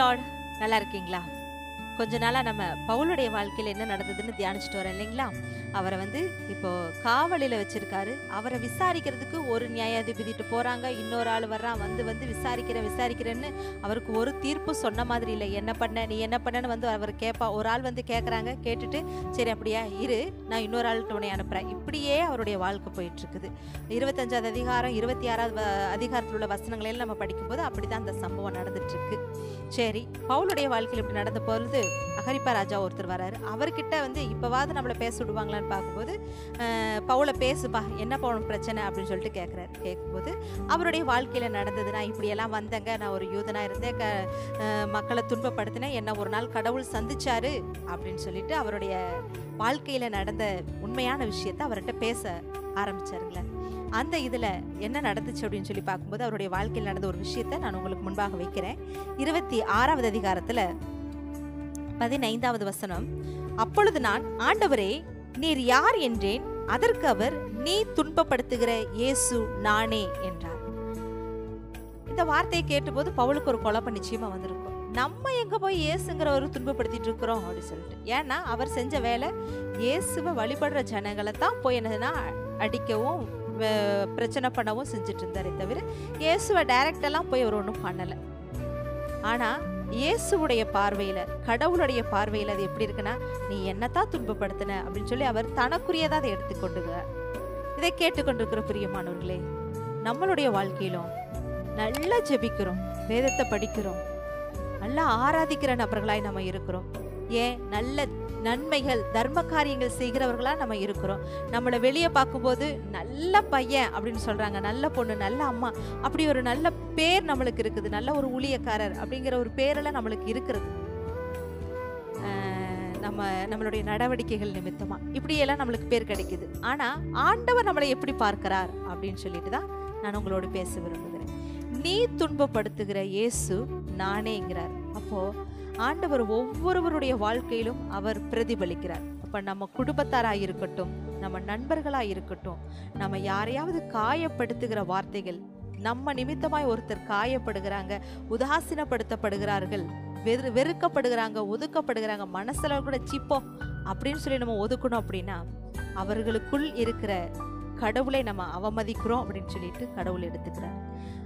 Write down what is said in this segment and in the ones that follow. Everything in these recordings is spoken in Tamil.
லார்ட் நல்லா இருக்கீங்களா கொஞ்ச நாளா நம்ம பவுலுடைய வாழ்க்கையில என்ன நடந்ததுன்னு தியானிச்சுட்டு வரேன் இல்லைங்களா அவரை வந்து இப்போ காவலில் வச்சிருக்காரு அவரை விசாரிக்கிறதுக்கு ஒரு நியாயாதிபதிட்டு போறாங்க இன்னொரு ஆள் வர்றான் வந்து வந்து விசாரிக்கிற விசாரிக்கிறேன்னு அவருக்கு ஒரு தீர்ப்பு சொன்ன மாதிரி இல்லை என்ன பண்ண நீ என்ன பண்ணன்னு வந்து அவர் கேட்பா ஒரு ஆள் வந்து கேட்குறாங்க கேட்டுட்டு சரி அப்படியா இரு நான் இன்னொரு ஆள்கிட்ட உன்னை அனுப்புறேன் இப்படியே அவருடைய வாழ்க்கை போயிட்டு இருக்குது இருபத்தஞ்சாவது அதிகாரம் இருபத்தி ஆறாவது வ- அதிகாரத்தில் உள்ள வசனங்களையும் நம்ம படிக்கும்போது அப்படிதான் அந்த சம்பவம் நடந்துட்டு இருக்கு சரி பவுலுடைய வாழ்க்கையில் இப்படி நடந்த பொழுது அகரிப்பா ராஜா ஒருத்தர் வராரு அவர்கிட்ட வந்து இப்பவாவது நம்மளை பேச விடுவாங்களான்னு பார்க்கும்போது அஹ், பவுலை பேசுப்பா என்ன பவுன் பிரச்சனை அப்படின்னு சொல்லிட்டு கேட்குறாரு கேட்கும்போது அவருடைய வாழ்க்கையில் நடந்தது நான் இப்படியெல்லாம் வந்தேங்க நான் ஒரு யூதனாக இருந்தேன் க அஹ், மக்களை துன்பப்படுத்தினேன் என்ன ஒரு நாள் கடவுள் சந்திச்சாரு அப்படின்னு சொல்லிட்டு அவருடைய வாழ்க்கையில் நடந்த உண்மையான விஷயத்தை அவர்கிட்ட பேச ஆரம்பிச்சாருங்களே அந்த இதில் என்ன நடந்துச்சு அப்படின்னு சொல்லி பார்க்கும்போது அவருடைய வாழ்க்கையில் நடந்த ஒரு விஷயத்தை நான் உங்களுக்கு முன்பாக வைக்கிறேன் இருபத்தி ஆறாவது அதிகாரத்தில் பதினைந்தாவது வசனம் அப்பொழுது நான் ஆண்டவரே நீர் யார் என்றேன் அதற்கு அவர் நீ துன்பப்படுத்துகிற இயேசு நானே என்றார் இந்த வார்த்தையை கேட்டபோது பவுலுக்கு ஒரு குழப்பம் நிச்சயமா வந்திருக்கும் நம்ம எங்க போய் இயேசுங்கிற ஒரு துன்பப்படுத்திட்டு இருக்கிறோம் அப்படின்னு சொல்லிட்டு ஏன்னா அவர் செஞ்ச வேலை இயேசுவை வழிபடுற ஜனங்களை தான் போய் என்னதுன்னா அடிக்கவும் வே- பிரச்சனை பண்ணவும் செஞ்சுட்டு இருந்தாரே தவிர இயேசுவை டைரக்டெல்லாம் போய் அவர் ஒன்றும் பண்ணலை ஆனா இயேசுவுடைய பார்வையில கடவுளுடைய பார்வையில அது எப்படி இருக்குன்னா நீ என்னத்தான் துன்பப்படுத்தின அப்படின்னு சொல்லி அவர் தனக்குரியதா அதை எடுத்துக்கொண்டுகிறார் இதை கேட்டுக்கொண்டிருக்கிற பிரியமானவர்களே நம்மளுடைய வாழ்க்கையிலும் நல்லா ஜெபிக்கிறோம் வேதத்தை படிக்கிறோம் நல்லா ஆராதிக்கிற நபர்களாய் நம்ம இருக்கிறோம் ஏன் நல்ல நன்மைகள் தர்ம காரியங்கள் செய்கிறவர்களா நம்ம இருக்கிறோம் நம்மளை வெளியே பார்க்கும்போது நல்ல பையன் அப்படின்னு சொல்றாங்க நல்ல பொண்ணு நல்ல அம்மா அப்படி ஒரு நல்ல பேர் நம்மளுக்கு இருக்குது நல்ல ஒரு ஊழியக்காரர் அப்படிங்கிற ஒரு பேரெல்லாம் நம்மளுக்கு இருக்கிறது ஆஹ் நம்ம நம்மளுடைய நடவடிக்கைகள் நிமித்தமா இப்படியெல்லாம் நம்மளுக்கு பேர் கிடைக்குது ஆனா ஆண்டவர் நம்மளை எப்படி பார்க்கிறார் அப்படின்னு சொல்லிட்டு தான் நான் உங்களோட பேச விரும்புகிறேன் நீ துன்பப்படுத்துகிற இயேசு நானேங்கிறார் அப்போ ஆண்டவர் ஒவ்வொருவருடைய வாழ்க்கையிலும் அவர் பிரதிபலிக்கிறார் அப்ப நம்ம குடும்பத்தாராக இருக்கட்டும் நம்ம நண்பர்களாக இருக்கட்டும் நம்ம யாரையாவது காயப்படுத்துகிற வார்த்தைகள் நம்ம நிமித்தமாய் ஒருத்தர் காயப்படுகிறாங்க உதாசீனப்படுத்தப்படுகிறார்கள் வெறு வெறுக்கப்படுகிறாங்க ஒதுக்கப்படுகிறாங்க மனசுல கூட சிப்போ அப்படின்னு சொல்லி நம்ம ஒதுக்கணும் அப்படின்னா அவர்களுக்குள் இருக்கிற கடவுளை நம்ம அவமதிக்கிறோம் அப்படின்னு சொல்லிட்டு கடவுள் எடுத்துக்கிறார்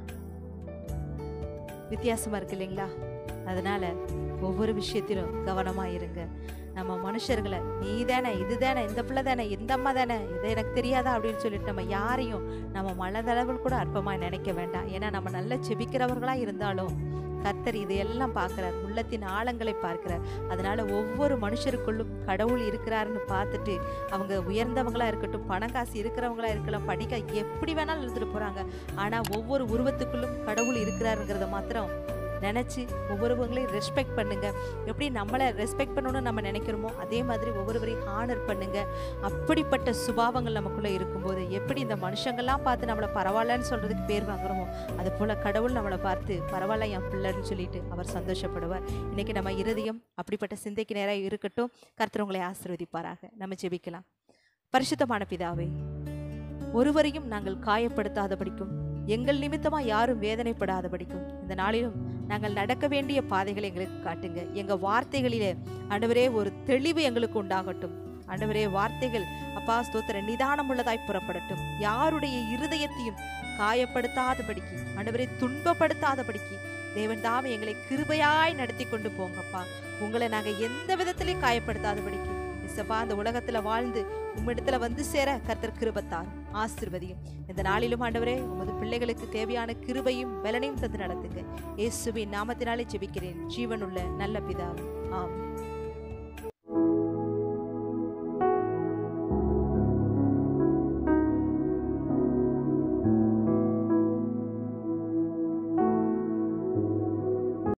வித்தியாசமா இருக்கு இல்லைங்களா அதனால ஒவ்வொரு விஷயத்திலும் கவனமா இருங்க நம்ம மனுஷர்களை நீ தானே இது தானே இந்த பிள்ளை தானே இந்த அம்மா தானே இது எனக்கு தெரியாதா அப்படின்னு சொல்லிட்டு நம்ம யாரையும் நம்ம மனதளவில் கூட அற்பமா நினைக்க வேண்டாம் ஏன்னா நம்ம நல்ல செபிக்கிறவர்களா இருந்தாலும் கர்த்தர் இதையெல்லாம் பார்க்கிறார் உள்ளத்தின் ஆழங்களை பார்க்கிறார் அதனால ஒவ்வொரு மனுஷருக்குள்ளும் கடவுள் இருக்கிறாருன்னு பார்த்துட்டு அவங்க உயர்ந்தவங்களா இருக்கட்டும் பணம் காசு இருக்கிறவங்களா இருக்கலாம் படிக்க எப்படி வேணாலும் எழுதிட்டு போறாங்க ஆனா ஒவ்வொரு உருவத்துக்குள்ளும் கடவுள் இருக்கிறாருங்கிறத மாத்திரம் நினைச்சு ஒவ்வொருவங்களையும் ரெஸ்பெக்ட் பண்ணுங்க எப்படி நம்மளை ரெஸ்பெக்ட் பண்ணணும்னு நம்ம நினைக்கிறோமோ அதே மாதிரி ஒவ்வொருவரையும் ஹானர் பண்ணுங்க அப்படிப்பட்ட சுபாவங்கள் நமக்குள்ள இருக்கும்போது எப்படி இந்த மனுஷங்கள்லாம் பார்த்து நம்மளை பரவாயில்லன்னு சொல்றதுக்கு பேர் வாங்குறோமோ அது போல கடவுள் நம்மளை பார்த்து பரவாயில்ல என் பிள்ளைன்னு சொல்லிட்டு அவர் சந்தோஷப்படுவார் இன்னைக்கு நம்ம இருதயம் அப்படிப்பட்ட சிந்தைக்கு நேராக இருக்கட்டும் கர்த்தர் உங்களை ஆசீர்வதிப்பாராக நம்ம ஜெபிக்கலாம் பரிசுத்தமான பிதாவே ஒருவரையும் நாங்கள் காயப்படுத்தாதபடிக்கும் எங்கள் நிமித்தமா யாரும் வேதனைப்படாதபடிக்கும் இந்த நாளிலும் நாங்கள் நடக்க வேண்டிய பாதைகளை எங்களுக்கு காட்டுங்க எங்க வார்த்தைகளிலே ஆண்டவரே ஒரு தெளிவு எங்களுக்கு உண்டாகட்டும் ஆண்டவரே வார்த்தைகள் அப்பா ஸ்தோத்திர நிதானம் உள்ளதாய் புறப்படட்டும் யாருடைய இருதயத்தையும் காயப்படுத்தாதபடிக்கு ஆண்டவரே துன்பப்படுத்தாதபடிக்கு தேவன் தாமே எங்களை கிருபையாய் நடத்தி கொண்டு போங்கப்பா உங்களை நாங்க எந்த விதத்திலையும் காயப்படுத்தாதபடிக்கு இசப்பா அந்த உலகத்துல வாழ்ந்து உம்மிடத்துல வந்து சேர கர்த்தர் கிருபத்தார் ஆசிர்வதியும் இந்த நாளிலும் ஆண்டவரே உமது பிள்ளைகளுக்கு தேவையான கிருபையும் பலனையும் தந்து நடத்துங்க இயேசுவின் நாமத்தினாலே ஜெபிக்கிறேன் ஜீவனுள்ள நல்ல பிதாவே ஆமென்